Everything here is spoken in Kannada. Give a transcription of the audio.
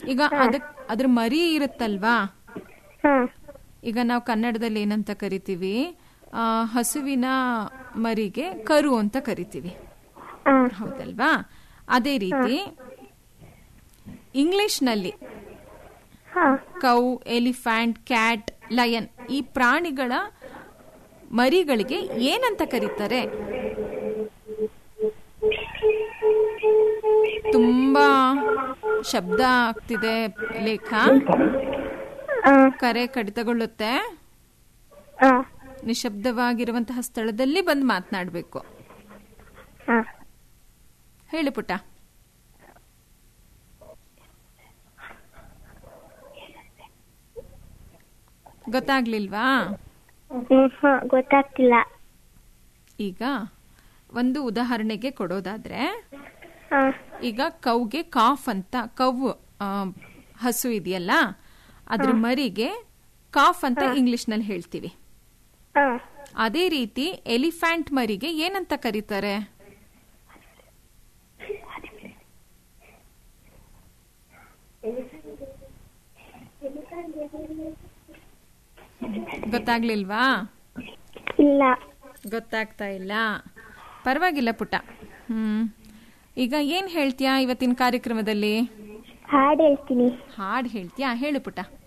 ಈಗ ಅದಕ್ ಅದ್ರ ಮರಿ ಇರುತ್ತಲ್ವಾ ಹಾ ಈಗ ನಾವು ಕನ್ನಡದಲ್ಲಿ ಏನಂತ ಕರಿತೀವಿ ಆ, ಹಸುವಿನ ಮರಿಗೆ ಕರು ಅಂತ ಕರಿತೀವಿ ಹಾ ಹೌದಲ್ವಾ ಅದೇ ರೀತಿ ಇಂಗ್ಲಿಷ್ನಲ್ಲಿ ಹಾ ಕೌ ಎಲಿಫ್ಯಾಂಟ್ ಕ್ಯಾಟ್ ಲಯನ್ ಈ ಪ್ರಾಣಿಗಳ ಮರಿಗಳಿಗೆ ಏನಂತ ಕರೀತಾರೆ ತುಂಬಾ ಶಬ್ದ ಆಗ್ತಿದೆ ಲೇಖ ಹಾ ಕರೆ ಕಡಿತಗೊಳ್ಳುತ್ತೆ ಹಾ ನಿಶಬ್ದವಾಗಿರುವಂತಹ ಸ್ಥಳದಲ್ಲಿ ಬಂದು ಮಾತನಾಡಬೇಕು ಹಾ ಹೇಳು ಪುಟ್ಟ ಗೊತ್ತಾಗ್ಲಿಲ್ವಾ ಹ್ಮ್, ಹಾ ಗೊತ್ತಾಗ್ತಿಲ್ಲ ಈಗ ಒಂದು ಉದಾಹರಣೆಗೆ ಕೊಡೋದಾದ್ರೆ ಹಾ ಈಗ ಕೌಗೆ ಕಾಫ್ ಅಂತ ಕೌ ಆ, ಹಸು ಇದೆಯಲ್ಲ ಅದ್ರ ಮರಿಗೆ ಕಾಫ್ ಅಂತ ಇಂಗ್ಲಿಷ್ನಲ್ಲಿ ಹೇಳ್ತೀವಿ ಹಾ ಅದೇ ರೀತಿ ಎಲಿಫ್ಯಾಂಟ್ ಮರಿಗೆ ಏನಂತ ಕರೀತಾರೆ ಗೊತ್ತಾಗ್ಲಿಲ್ವಾ ಇಲ್ಲ ಗೊತ್ತಾಗ್ತಾ ಇಲ್ಲ ಪರವಾಗಿಲ್ಲ ಪುಟ್ಟ ಹ್ಮ್ ಈಗ ಏನ್ ಹೇಳ್ತೀಯಾ ಇವತ್ತಿನ ಕಾರ್ಯಕ್ರಮದಲ್ಲಿ ಹಾಡು ಹೇಳ್ತೀನಿ ಹಾಡ್ ಹೇಳ್ತೀಯಾ ಹೇಳು ಪುಟ್ಟ